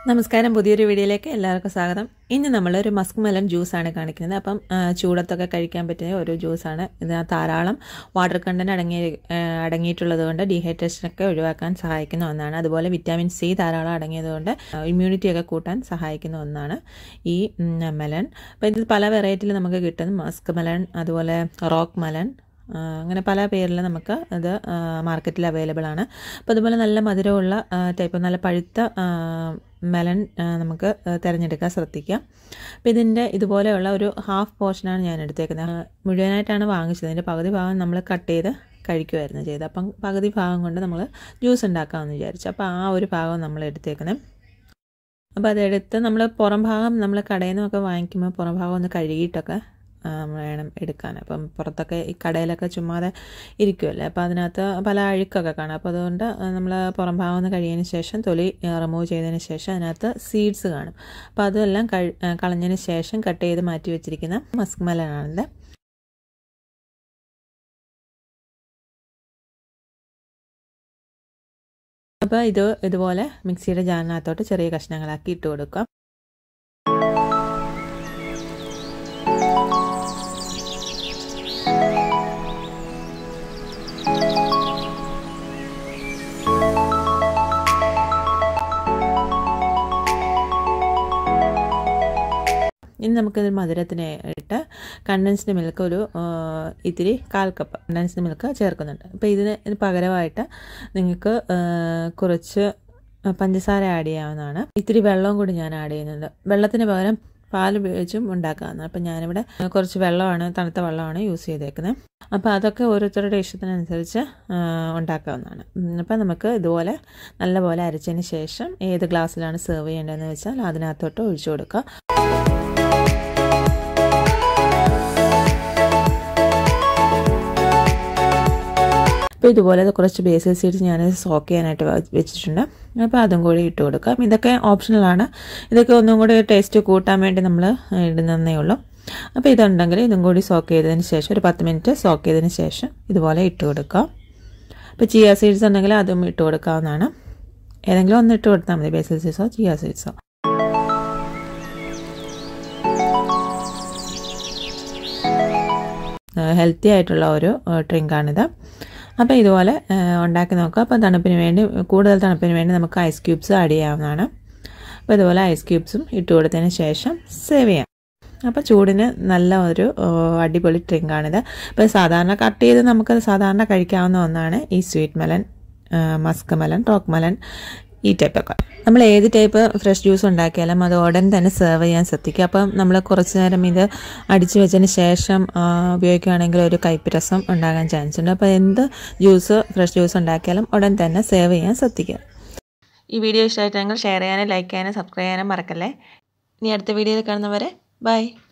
നമസ്കാരം പുതിയൊരു വീഡിയോയിലേക്ക് എല്ലാവർക്കും സ്വാഗതം ഇന്ന് നമ്മൾ ഒരു മസ്ക് മെലൺ ജ്യൂസാണ് കാണിക്കുന്നത് അപ്പം ആ, ചൂടത്തൊക്കെ കഴിക്കാൻ പറ്റിയ ഒരു ജ്യൂസാണ് ഇത് ധാരാളം വാട്ടർ കണ്ടന്റ് അടങ്ങിയ ആ, അടങ്ങിയിട്ടുള്ളത് കൊണ്ട് ഡീഹൈഡ്രേഷനൊക്കെ ഒഴിവാക്കാൻ സഹായിക്കുന്ന ഒന്നാണ് അതുപോലെ വിറ്റാമിൻ സി ധാരാളം അടങ്ങിയതുകൊണ്ട് ഇമ്മ്യൂണിറ്റി ഒക്കെ കൂട്ടാൻ സഹായിക്കുന്ന ഒന്നാണ് ഈ ഉം, മെലൺ അപ്പോൾ ഇത് പല വെറൈറ്റിയിൽ നമുക്ക് കിട്ടും മസ്ക് മെലൺ അതുപോലെ റോക്ക് മെലൺ ആ, അങ്ങനെ പല പേരിൽ നമുക്ക് ഇത് മാർക്കറ്റിൽ അവൈലബിൾ ആണ് അപ്പോൾ അതുപോലെ നല്ല മധുരമുള്ള ടൈപ്പ് നല്ല പഴുത്ത ആ, മെലൺ ആ, നമുക്ക് ആ, തിരഞ്ഞെടുക്കാൻ ശ്രദ്ധിക്കാം അപ്പോൾ ഇതിൻ്റെ ഇതുപോലെയുള്ള ഒരു ഹാഫ് പോർഷനാണ് ഞാൻ എടുത്തേക്കുന്നത് ആ, മുഴുവനായിട്ടാണ് വാങ്ങിച്ചത് ഇതിൻ്റെ പകുതി ഭാഗം നമ്മൾ കട്ട് ചെയ്ത് കഴിക്കുമായിരുന്നു ചെയ്തത് അപ്പം പകുതി ഭാഗം കൊണ്ട് നമ്മൾ ജ്യൂസ് ഉണ്ടാക്കാമെന്ന് വിചാരിച്ചു അപ്പോൾ ആ ഒരു ഭാഗം നമ്മൾ എടുത്തേക്കുന്നത് അപ്പോൾ അതെടുത്ത് നമ്മൾ പുറം ഭാഗം നമ്മൾ കടയിൽ നിന്നൊക്കെ വാങ്ങിക്കുമ്പോൾ പുറം ഭാഗം ഒന്ന് കഴുകിയിട്ടൊക്കെ ആ, വേണം എടുക്കാൻ അപ്പം പുറത്തൊക്കെ ഈ കടയിലൊക്കെ ചുമ്മാതെ ഇരിക്കുമല്ലേ അപ്പോൾ അതിനകത്ത് പല അഴുക്കൊക്കെ കാണാം അപ്പോൾ അതുകൊണ്ട് നമ്മൾ പുറം ഭാഗം ഒന്ന് കഴിയതിന് ശേഷം തൊലി റിമൂവ് ചെയ്തതിന് ശേഷം അതിനകത്ത് സീഡ്സ് കാണും അപ്പോൾ അതെല്ലാം കഴി ആ, കളഞ്ഞതിന് ശേഷം കട്ട് ചെയ്ത് മാറ്റി വെച്ചിരിക്കുന്ന മസ്ക് മെലനാണിത് അപ്പോൾ ഇത് ഇതുപോലെ മിക്സിയുടെ ജാറിനകത്തോട്ട് ചെറിയ കഷ്ണങ്ങളാക്കി ഇട്ട് കൊടുക്കാം ഇനി നമുക്കിത് മധുരത്തിന് ഇട്ട് കണ്ടൻസ്ഡ് മിൽക്ക് ഒരു ആ, ഇത്തിരി കാൽ കപ്പ് കണ്ടൻസ്ഡ് മിൽക്ക് ചേർക്കുന്നുണ്ട് അപ്പോൾ ഇതിന് ഇതിന് പകരമായിട്ട് നിങ്ങൾക്ക് ആ, കുറച്ച് പഞ്ചസാര ആഡ് ചെയ്യാവുന്നതാണ് ഇത്തിരി വെള്ളവും കൂടി ഞാൻ ആഡ് ചെയ്യുന്നുണ്ട് വെള്ളത്തിന് പകരം പാൽ ഉപയോഗിച്ചും ഉണ്ടാക്കാവുന്നതാണ് അപ്പം ഞാനിവിടെ കുറച്ച് വെള്ളമാണ് തണുത്ത വെള്ളമാണ് യൂസ് ചെയ്തേക്കുന്നത് അപ്പോൾ അതൊക്കെ ഓരോരുത്തരുടെ ഇഷ്ടത്തിനനുസരിച്ച് ആ, ഉണ്ടാക്കാവുന്നതാണ് ഉം, അപ്പം നമുക്ക് ഇതുപോലെ നല്ലപോലെ അരച്ചതിന് ശേഷം ഏത് ഗ്ലാസ്സിലാണ് സെർവ് ചെയ്യേണ്ടതെന്ന് വെച്ചാൽ അതിനകത്തോട്ട് ഒഴിച്ചു കൊടുക്കുക അപ്പോൾ ഇതുപോലെ കുറച്ച് ബേസിൽ സീഡ്സ് ഞാൻ സോക്ക് ചെയ്യാനായിട്ട് വ- വെച്ചിട്ടുണ്ട് അപ്പോൾ അതും കൂടി ഇട്ട് കൊടുക്കാം ഇതൊക്കെ ഓപ്ഷണലാണ് ഇതൊക്കെ ഒന്നും കൂടി ടേസ്റ്റ് കൂട്ടാൻ വേണ്ടി നമ്മൾ ഇടുന്നതേ ഉള്ളൂ അപ്പോൾ ഇതുണ്ടെങ്കിൽ ഇതും കൂടി സോക്ക് ചെയ്തതിന് ശേഷം ഒരു പത്ത് മിനിറ്റ് സോക്ക് ചെയ്തതിന് ശേഷം ഇതുപോലെ ഇട്ട് കൊടുക്കാം ഇപ്പോൾ ചിയ സീഡ്സ് ഉണ്ടെങ്കിൽ അതും ഇട്ട് കൊടുക്കാവുന്നതാണ് ഏതെങ്കിലും ഒന്ന് ഇട്ട് കൊടുത്താൽ മതി ബേസിൽ സീഡ്സോ ചിയ സീഡ്സോ ഹെൽത്തി ആയിട്ടുള്ള ഒരു ഡ്രിങ്കാണിത് അപ്പോൾ ഇതുപോലെ ആ, ഉണ്ടാക്കി നോക്കുക അപ്പോൾ തണുപ്പിന് വേണ്ടി കൂടുതൽ തണുപ്പിന് വേണ്ടി നമുക്ക് ഐസ് ക്യൂബ്സ് ആഡ് ചെയ്യാവുന്നതാണ് അപ്പോൾ ഇതുപോലെ ഐസ് ക്യൂബ്സും ഇട്ട് കൊടുത്തതിന് ശേഷം സേവ് ചെയ്യാം അപ്പോൾ ചൂടിന് നല്ല ഒരു ആ, അടിപൊളി ഡ്രിങ്കാണിത് ഇപ്പോൾ സാധാരണ കട്ട് ചെയ്ത് നമുക്ക് സാധാരണ കഴിക്കാവുന്ന ഒന്നാണ് ഈ sweet melon musk melon rock melon ഈ ടൈപ്പൊക്കെ നമ്മൾ ഏത് ടൈപ്പ് ഫ്രഷ് ജ്യൂസ് ഉണ്ടാക്കിയാലും അത് ഉടൻ തന്നെ സെർവ് ചെയ്യാൻ ശ്രദ്ധിക്കുക അപ്പം നമ്മൾ കുറച്ച് നേരം ഇത് അടിച്ചു വെച്ചതിന് ശേഷം ആ, ഉപയോഗിക്കുകയാണെങ്കിൽ ഒരു കയ്പ്പ് രസം ഉണ്ടാകാൻ ചാൻസ് ഉണ്ട് അപ്പോൾ എന്ത് ജ്യൂസ് ഫ്രഷ് ജ്യൂസ് ഉണ്ടാക്കിയാലും ഉടൻ തന്നെ സേവ് ചെയ്യാൻ ശ്രദ്ധിക്കുക ഈ വീഡിയോ ഇഷ്ടമായിട്ടെങ്കിൽ ഷെയർ ചെയ്യാനും ലൈക്ക് ചെയ്യാനും സബ്സ്ക്രൈബ് ചെയ്യാനും മറക്കല്ലേ ഇനി അടുത്ത വീഡിയോയിൽ കാണുന്നവരെ ബൈ